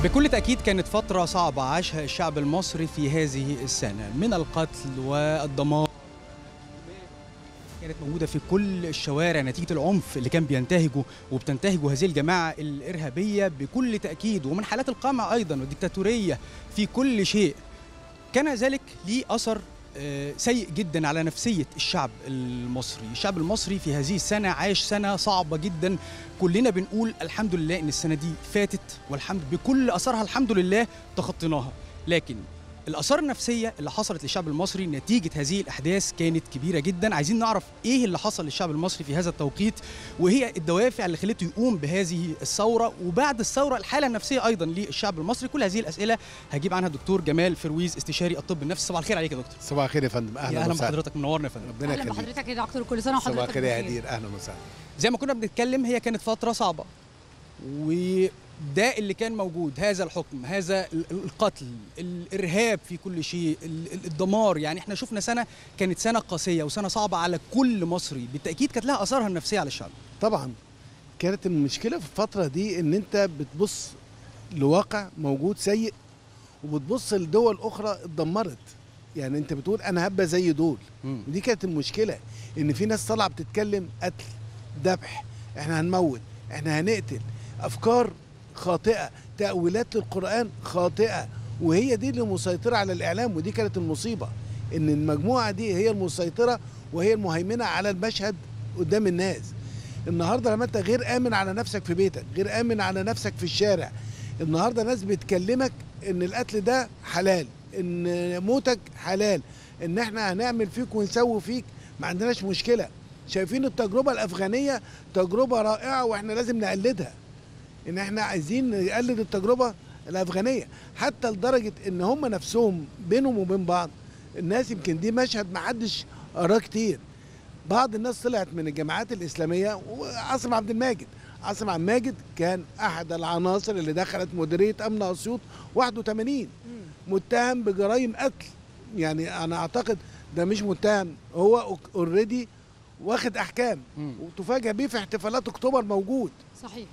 بكل تأكيد كانت فترة صعبة عاشها الشعب المصري في هذه السنة من القتل والدمار كانت موجودة في كل الشوارع نتيجة العنف اللي كان بينتهجه وبتنتهجه هذه الجماعة الإرهابية بكل تأكيد ومن حالات القمع أيضا والديكتاتورية في كل شيء كان ذلك ليه أثر آه، سيء جدا على نفسية الشعب المصري الشعب المصري في هذه السنة عاش سنة صعبة جدا كلنا بنقول الحمد لله ان السنة دي فاتت والحمد بكل أثرها الحمد لله تخطيناها لكن الآثار النفسية اللي حصلت للشعب المصري نتيجة هذه الأحداث كانت كبيرة جدا عايزين نعرف إيه اللي حصل للشعب المصري في هذا التوقيت وهي الدوافع اللي خلته يقوم بهذه الثورة وبعد الثورة الحالة النفسية أيضا للشعب المصري كل هذه الأسئلة هجيب عنها دكتور جمال فرويز استشاري الطب النفسي صباح الخير عليك يا دكتور صباح الخير يا فندم يا اهلا اهلا وسهلا بحضرتك منورنا يا فندم ربنا اهلا يخليك بحضرتك يا دكتور كل سنه وحضرتك صباح الخير يا بخير. هدير اهلا وسهلا زي ما كنا بنتكلم هي كانت فترة صعبة وده اللي كان موجود هذا الحكم هذا ال- القتل الإرهاب في كل شيء ال- ال- الدمار يعني احنا شفنا سنة كانت سنة قاسية وسنة صعبة على كل مصري بالتأكيد كانت لها أثارها النفسية على الشعب طبعا كانت المشكله في الفتره دي ان انت بتبص لواقع موجود سيء وبتبص لدول اخرى اتدمرت يعني انت بتقول انا هبقى زي دول ودي كانت المشكله ان في ناس طالعه بتتكلم قتل ذبح احنا هنموت احنا هنقتل افكار خاطئه تاويلات للقران خاطئه وهي دي اللي مسيطره على الاعلام ودي كانت المصيبه ان المجموعه دي هي المسيطره وهي المهيمنه على المشهد قدام الناس النهارده لما انت غير امن على نفسك في بيتك غير امن على نفسك في الشارع النهارده ناس بتكلمك ان القتل ده حلال ان موتك حلال ان احنا هنعمل فيك ونسوي فيك ما عندناش مشكله شايفين التجربه الافغانيه تجربه رائعه واحنا لازم نقلدها ان احنا عايزين نقلد التجربه الافغانيه حتى لدرجه ان هم نفسهم بينهم وبين بعض الناس يمكن دي مشهد ما حدش قراه كتير بعض الناس طلعت من الجماعات الاسلاميه وعاصم عبد الماجد عاصم عبد الماجد كان احد العناصر اللي دخلت مديريه امن اسيوط 81 متهم بجرائم قتل يعني انا اعتقد ده مش متهم هو اوريدي واخد احكام مم. وتفاجئ بيه في احتفالات اكتوبر موجود صحيح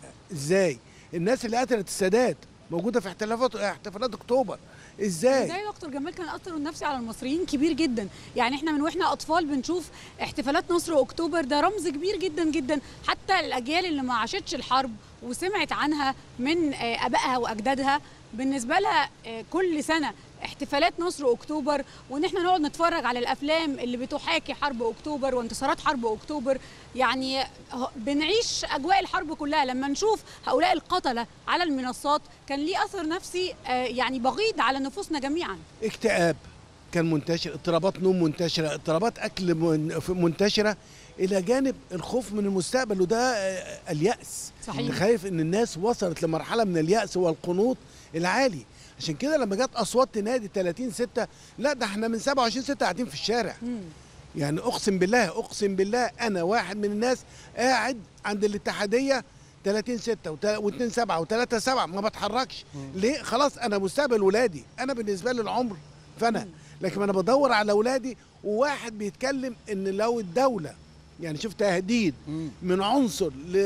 ازاي الناس اللي قتلت السادات موجوده في احتفالات احتفالات اكتوبر ازاي ازاي يا دكتور جمال كان اثره النفسي على المصريين كبير جدا يعني احنا من واحنا اطفال بنشوف احتفالات نصر اكتوبر ده رمز كبير جدا جدا حتى الاجيال اللي ما عاشتش الحرب وسمعت عنها من آه، ابائها واجدادها بالنسبه لها آه، كل سنه احتفالات نصر اكتوبر وان احنا نقعد نتفرج على الافلام اللي بتحاكي حرب اكتوبر وانتصارات حرب اكتوبر يعني هو- بنعيش اجواء الحرب كلها لما نشوف هؤلاء القتله على المنصات كان ليه اثر نفسي آه، يعني بغيض على نفوسنا جميعا اكتئاب كان منتشر اضطرابات نوم منتشره اضطرابات اكل من- ف- منتشره الى جانب الخوف من المستقبل وده آه، الياس صحيح. انت خايف ان الناس وصلت لمرحله من الياس والقنوط العالي عشان كده لما جت اصوات تنادي 30 6 لا ده احنا من 27 6 قاعدين في الشارع مم. يعني اقسم بالله اقسم بالله انا واحد من الناس قاعد عند الاتحاديه 30 6 و2 7 و3 7 ما بتحركش ليه خلاص انا مستقبل ولادي انا بالنسبه لي العمر فانا لكن انا بدور على اولادي وواحد بيتكلم ان لو الدوله يعني شوف تهديد مم. من عنصر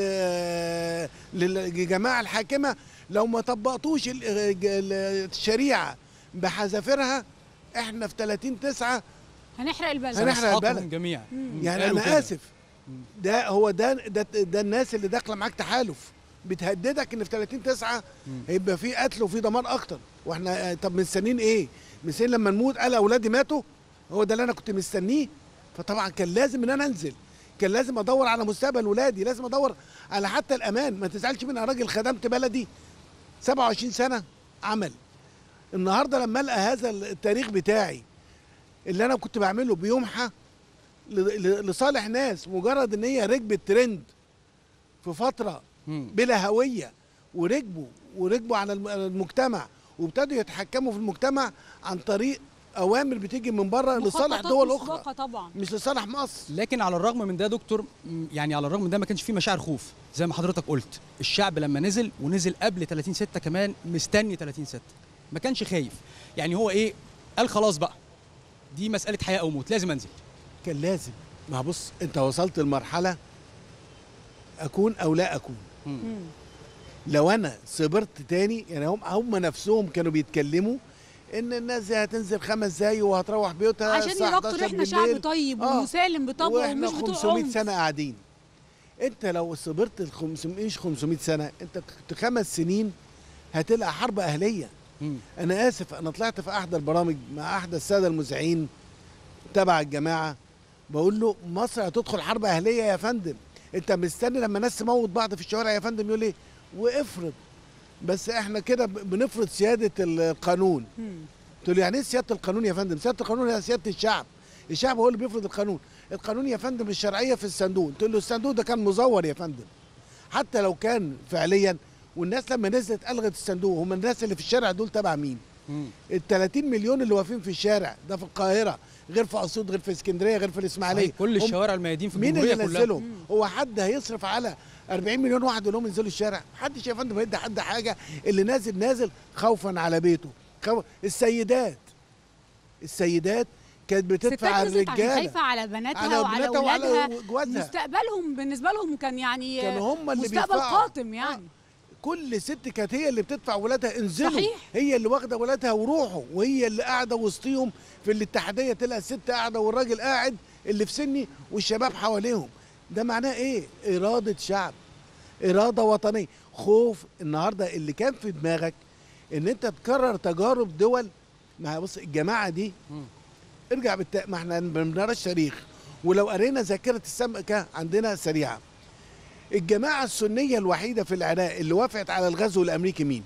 ل- للجماعه الحاكمه لو ما طبقتوش ال- ال- الشريعه بحذافيرها احنا في 30 9 هنحرق البلد هنحرق سنسحقهم البلد. جميعا يعني قالوا انا كده. اسف ده هو ده ده, ده الناس اللي داخله معاك تحالف بتهددك ان في 30 9 هيبقى في قتل وفي دمار اكتر واحنا آه، طب مستنيين ايه؟ مستنيين لما نموت قال اولادي ماتوا هو ده اللي انا كنت مستنيه فطبعا كان لازم ان انا انزل كان لازم ادور على مستقبل ولادي لازم ادور على حتى الامان ما تزعلش مني انا راجل خدمت بلدي 27 سنه عمل النهارده لما القى هذا التاريخ بتاعي اللي انا كنت بعمله بيمحى ل- ل- لصالح ناس مجرد ان هي ركبت ترند في فتره مم. بلا هويه وركبوا وركبوا على الم- على المجتمع وابتدوا يتحكموا في المجتمع عن طريق اوامر بتيجي من بره لصالح مخططات دول مسبقة اخرى طبعا مش لصالح مصر لكن على الرغم من ده دكتور م، يعني على الرغم من ده ما كانش فيه مشاعر خوف زي ما حضرتك قلت الشعب لما نزل ونزل قبل 30 6 كمان مستني 30 6 ما كانش خايف يعني هو ايه قال خلاص بقى دي مسألة حياة أو موت لازم أنزل كان لازم ما بص انت وصلت لمرحله اكون او لا اكون مم. لو انا صبرت تاني يعني هم هم نفسهم كانوا بيتكلموا ان الناس دي هتنزل خمس دقايق وهتروح بيوتها عشان الساعة يا دكتور 11 احنا شعب بالليل. طيب آه. ومسالم بطبعه واحنا ومش بتوع 500 عنف. سنه قاعدين انت لو صبرت ال 500 مش 500 سنه انت كنت خمس سنين هتلقى حرب اهليه مم. انا اسف انا طلعت في احدى البرامج مع احدى الساده المذيعين تبع الجماعه بقول له مصر هتدخل حرب اهليه يا فندم انت مستني لما الناس تموت بعض في الشوارع يا فندم يقول ايه وافرض بس احنا كده ب- بنفرض سياده القانون مم. قلت له يعني ايه سياده القانون يا فندم سياده القانون هي سياده الشعب الشعب هو اللي بيفرض القانون القانون يا فندم الشرعيه في الصندوق قلت له الصندوق ده كان مزور يا فندم حتى لو كان فعليا والناس لما نزلت الغت الصندوق هم الناس اللي في الشارع دول تبع مين مم. ال 30 مليون اللي واقفين في الشارع ده في القاهره غير في اسيوط غير في اسكندريه غير في الاسماعيليه صحيح، كل هم- الشوارع الميادين في مين الجمهوريه اللي كلها نزلهم هو حد هيصرف على 40 مليون واحد يقول لهم ينزلوا الشارع محدش يا فندم هيدي حد حاجه اللي نازل نازل خوفا على بيته خو... السيدات السيدات كانت بتدفع ستات نزلت عشان الرجاله خايفه على بناتها على وعلى بناتها وعلى اولادها جوازها مستقبلهم بالنسبه لهم كان يعني كانوا هم اللي مستقبل بيدفعوا. قاتم يعني كل ست كانت هي اللي بتدفع ولادها انزلوا صحيح. هي اللي واخده ولادها وروحوا وهي اللي قاعده وسطيهم في الاتحاديه تلاقي الست قاعده والراجل قاعد اللي في سني والشباب حواليهم ده معناه ايه اراده شعب اراده وطنيه خوف النهارده اللي كان في دماغك ان انت تكرر تجارب دول ما بص الجماعه دي مم. ارجع بالت... ما احنا ما بنقراش تاريخ ولو قرينا ذاكره السمكه عندنا سريعه الجماعه السنيه الوحيده في العراق اللي وافقت على الغزو الامريكي مين؟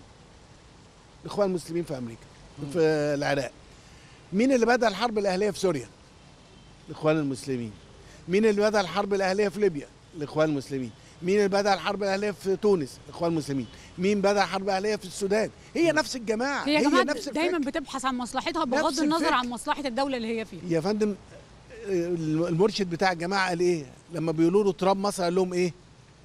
الاخوان المسلمين في امريكا في العراق مين اللي بدا الحرب الاهليه في سوريا؟ الاخوان المسلمين مين اللي بدا الحرب الاهليه في ليبيا؟ الاخوان المسلمين مين اللي بدا الحرب الاهليه في تونس؟ الاخوان المسلمين مين بدا الحرب الاهليه في السودان؟ هي نفس الجماعه هي يا جماعه نفس دايما الفكر. بتبحث عن مصلحتها نفس بغض النظر الفكر. عن مصلحه الدوله اللي هي فيها يا فندم المرشد بتاع الجماعه قال ايه لما بيقولوا له تراب مصر قال لهم ايه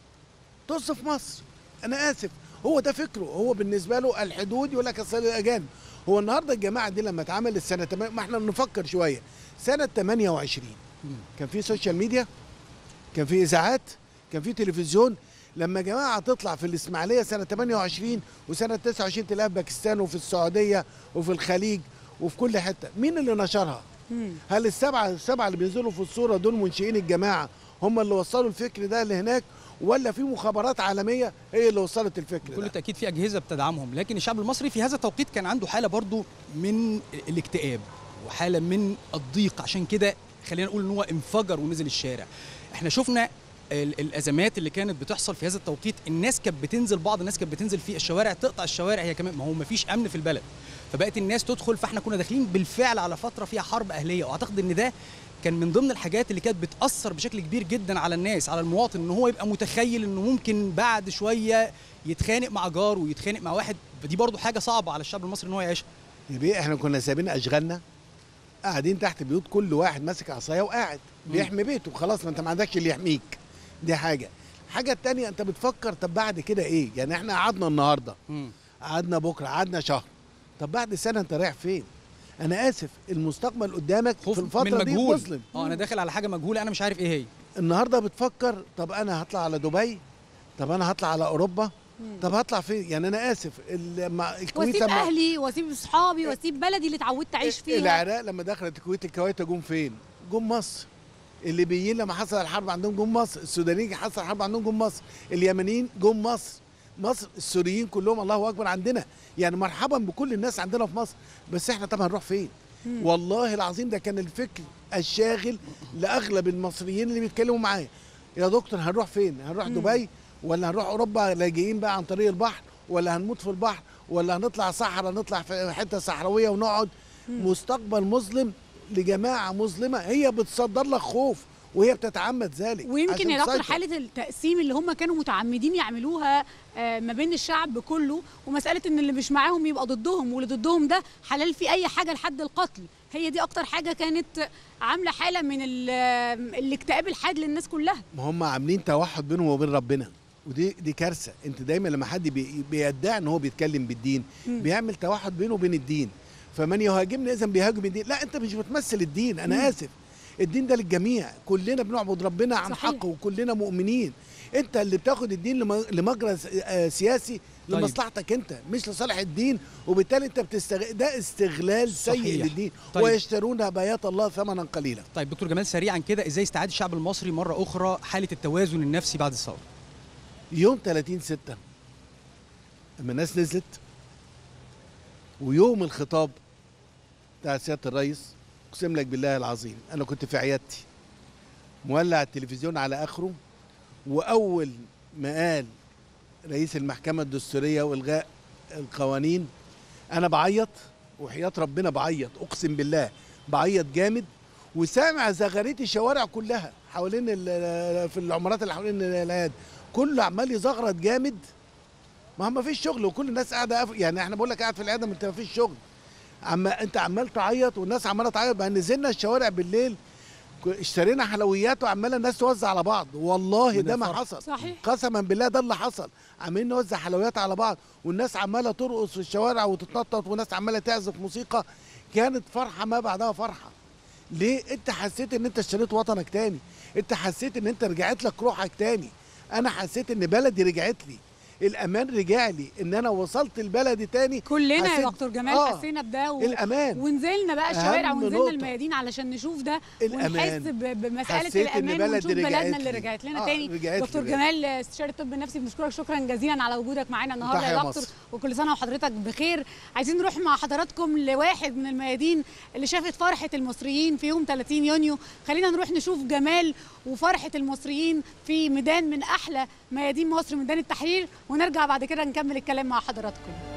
طز في مصر انا اسف هو ده فكره هو بالنسبه له الحدود يقول لك اصل الاجانب هو النهارده الجماعه دي لما اتعملت سنه تم- ما احنا نفكر شويه سنه 28 مم. كان في سوشيال ميديا كان في اذاعات كان في تلفزيون لما جماعه تطلع في الاسماعيليه سنه 28 وسنه 29 تلاقيها في باكستان وفي السعوديه وفي الخليج وفي كل حته مين اللي نشرها مم. هل السبعه السبعه اللي بينزلوا في الصوره دول منشئين الجماعه هم اللي وصلوا الفكر ده لهناك ولا في مخابرات عالميه هي اللي وصلت الفكر بكل ده تاكيد في اجهزه بتدعمهم لكن الشعب المصري في هذا التوقيت كان عنده حاله برضو من الاكتئاب وحاله من الضيق عشان كده خلينا نقول ان هو انفجر ونزل الشارع احنا شفنا ال- الازمات اللي كانت بتحصل في هذا التوقيت الناس كانت بتنزل بعض الناس كانت بتنزل في الشوارع تقطع الشوارع هي كمان ما هو ما فيش امن في البلد فبقت الناس تدخل فاحنا كنا داخلين بالفعل على فتره فيها حرب اهليه واعتقد ان ده كان من ضمن الحاجات اللي كانت بتاثر بشكل كبير جدا على الناس على المواطن ان هو يبقى متخيل انه ممكن بعد شويه يتخانق مع جاره ويتخانق مع واحد فدي برضو حاجه صعبه على الشعب المصري ان هو يعيشها يبقى احنا كنا سايبين اشغالنا قاعدين تحت بيوت كل واحد ماسك عصايه وقاعد بيحمي بيته خلاص ما انت ما عندكش اللي يحميك دي حاجه الحاجه التانية انت بتفكر طب بعد كده ايه يعني احنا قعدنا النهارده قعدنا بكره قعدنا شهر طب بعد سنه انت رايح فين انا اسف المستقبل قدامك خوف في الفتره من دي مجهول مظلم اه انا داخل على حاجه مجهوله انا مش عارف ايه هي النهارده بتفكر طب انا هطلع على دبي طب انا هطلع على اوروبا طب هطلع فين يعني انا اسف ال- مع الكويت واسيب لما اهلي واسيب اصحابي واسيب بلدي اللي اتعودت اعيش فيها العراق لما دخلت الكويت الكويت جم فين؟ جم مصر الليبيين لما حصل الحرب عندهم جم مصر السودانيين حصل الحرب عندهم جم مصر اليمنيين جم مصر مصر السوريين كلهم الله اكبر عندنا يعني مرحبا بكل الناس عندنا في مصر بس احنا طب هنروح فين والله العظيم ده كان الفكر الشاغل لاغلب المصريين اللي بيتكلموا معايا يا دكتور هنروح فين هنروح دبي ولا هنروح اوروبا لاجئين بقى عن طريق البحر ولا هنموت في البحر ولا هنطلع صحراء نطلع في حته صحراويه ونقعد مستقبل مظلم لجماعه مظلمه هي بتصدر لك خوف وهي بتتعمد ذلك ويمكن عشان يا دكتور تسيطر. حاله التقسيم اللي هم كانوا متعمدين يعملوها آه، ما بين الشعب كله ومساله ان اللي مش معاهم يبقى ضدهم واللي ضدهم ده حلال في اي حاجه لحد القتل هي دي اكتر حاجه كانت عامله حاله من ال- آه، الاكتئاب الحاد للناس كلها ما هم عاملين توحد بينهم وبين ربنا ودي دي كارثه انت دايما لما حد بي- بيدعي ان هو بيتكلم بالدين مم. بيعمل توحد بينه وبين الدين فمن يهاجمني اذا بيهاجم الدين لا انت مش بتمثل الدين انا مم. اسف الدين ده للجميع كلنا بنعبد ربنا عن صحيح. حق وكلنا مؤمنين انت اللي بتاخد الدين لم- لمجرى س- آه، سياسي طيب. لمصلحتك انت مش لصالح الدين وبالتالي انت بتستغ... ده استغلال سيء صحيح. للدين طيب. ويشترون بيات الله ثمنا قليلا طيب دكتور جمال سريعا كده ازاي استعاد الشعب المصري مره اخرى حاله التوازن النفسي بعد الثوره يوم 30 6 اما الناس نزلت ويوم الخطاب بتاع سياده الرئيس اقسم لك بالله العظيم انا كنت في عيادتي مولع التلفزيون على اخره واول ما قال رئيس المحكمه الدستوريه والغاء القوانين انا بعيط وحياه ربنا بعيط اقسم بالله بعيط جامد وسامع زغاريت الشوارع كلها حوالين ال- في العمارات اللي حوالين العياد كله عمال يزغرط جامد ما هو ما فيش شغل وكل الناس قاعده قاف- يعني احنا بقول لك قاعد في العياده ما انت ما فيش شغل اما انت عمال تعيط والناس عماله تعيط بقى نزلنا الشوارع بالليل ك- اشترينا حلويات وعماله الناس توزع على بعض والله من ده ما الفرح. حصل صحيح. قسما بالله ده اللي حصل عمالين نوزع حلويات على بعض والناس عماله ترقص في الشوارع وتتنطط وناس عماله تعزف موسيقى كانت فرحه ما بعدها فرحه ليه انت حسيت ان انت اشتريت وطنك تاني انت حسيت ان انت رجعت لك روحك تاني انا حسيت ان بلدي رجعت لي الامان رجع لي ان انا وصلت لبلدي تاني كلنا يا حسيت- دكتور جمال آه، حسينا بده و... الامان ونزلنا بقى الشوارع أهم ونزلنا نقطة. الميادين علشان نشوف ده الأمان. ونحس ب- بمساله حسيت إن الامان بلدي ونشوف رجعت بلدنا اللي لي. رجعت لنا آه، تاني رجعت لي دكتور بلد. جمال استشاري الطب النفسي بنشكرك شكرا جزيلا على وجودك معانا النهارده تحيا يا دكتور مصر. وكل سنه وحضرتك بخير عايزين نروح مع حضراتكم لواحد من الميادين اللي شافت فرحه المصريين في يوم 30 يونيو خلينا نروح نشوف جمال وفرحه المصريين في ميدان من احلى ميادين مصر ميدان التحرير ونرجع بعد كده نكمل الكلام مع حضراتكم